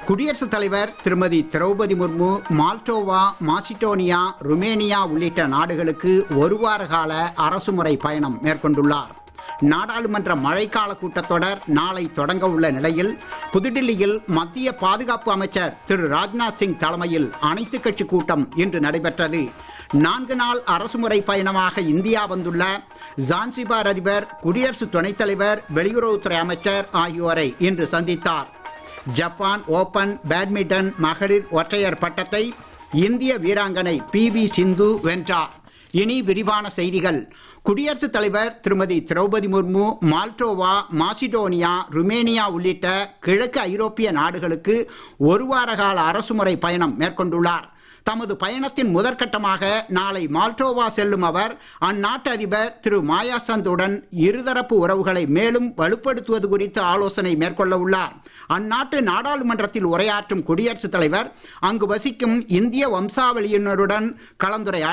குடியரசுத் தலைவர் திருமதி Droupadi Murmu Moldova Macedonia Romania உள்ளிட்ட நாடுகளுக்கு ஒரு வார கால அரசுமுறை பயணம் மேற்கொண்டுள்ளார் நாடாளுமன்ற மழைக்கால கூட்டத்தொடர் நாளை தொடங்க உள்ள நிலையில் புதுடில்லியில் மத்திய பாதுகாப்பு அமைச்சர் திரு ராஜ்நாத் சிங் தலைமையில் அனைத்துக் கட்சி கூட்டம் இன்று நடைபெற்றது நான்கு நாள் அரசுமுறை பயணமாக இந்தியா வந்துள்ள ஜான்சிபார் அதிபர் குடியரசு துணைத் தலைவர் வெளியுறவுத்துறை அமைச்சர் ஆகியோரை இன்று சந்தித்தார் ஜப்பான் ஓபன் பேட்மிண்டன் மகளிர் ஒற்றையர் பட்டத்தை இந்திய வீராங்கனை பி வி சிந்து வென்றார் இனி விரிவான செய்திகள் குடியரசுத் தலைவர் திருமதி Droupadi Murmu Moldova Macedonia Romania உள்ளிட்ட கிழக்கு ஐரோப்பிய நாடுகளுக்கு ஒரு வார கால அரசுமுறை பயணம் மேற்கொண்டுள்ளார் தமது பயணத்தின் முதற்கட்டமாக நாளை மால்டோவா செல்லும் அவர் அந்நாட்டு அதிபர் திரு மாயாசந்துடன் இருதரப்பு உறவுகளை மேலும் வலுப்படுத்துவது குறித்து ஆலோசனை மேற்கொள்ள உள்ளார் அந்நாட்டு நாடாளுமன்றத்தில் உரையாற்றும் குடியரசுத் தலைவர் அங்கு வசிக்கும் இந்திய வம்சாவளியினருடன் கலந்துரையாட